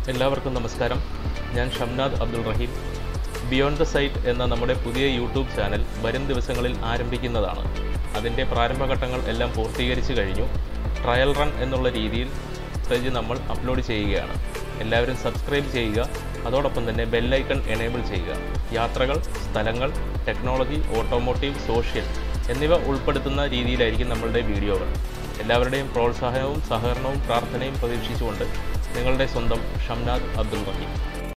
എല്ലാവർക്കും നമസ്കാരം ഞാൻ Shamnad Abdul Raheem beyond the sight എന്ന നമ്മുടെ പുതിയ യൂട്യൂബ് ചാനൽ വരും ദിവസങ്ങളിൽ ആരംഭിക്കുന്നതാണ് അതിൻ്റെ പ്രാരംഭഘട്ടങ്ങൾ എല്ലാം പൂർത്തീകരിച്ചു കഴിഞ്ഞു ട്രയൽ റൺ എന്നുള്ള രീതിയിൽ പേജ് നമ്മൾ അപ്ലോഡ് ചെയ്യുകയാണ് എല്ലാവരും സബ്സ്ക്രൈബ് ചെയ്യുക അതോടൊപ്പം തന്നെ ബെല്ലൈക്കൺ എനേബിൾ ചെയ്യുക യാത്രകൾ സ്ഥലങ്ങൾ ടെക്നോളജി ഓട്ടോമോട്ടീവ് സോഷ്യൽ എന്നിവ ഉൾപ്പെടുത്തുന്ന രീതിയിലായിരിക്കും നമ്മളുടെ വീഡിയോകൾ എല്ലാവരുടെയും പ്രോത്സാഹനവും സഹകരണവും പ്രാർത്ഥനയും പ്രതീക്ഷിച്ചുകൊണ്ട് നിങ്ങളുടെ സ്വന്തം ഷംനാദ് അബ്ദുൾ റഹീം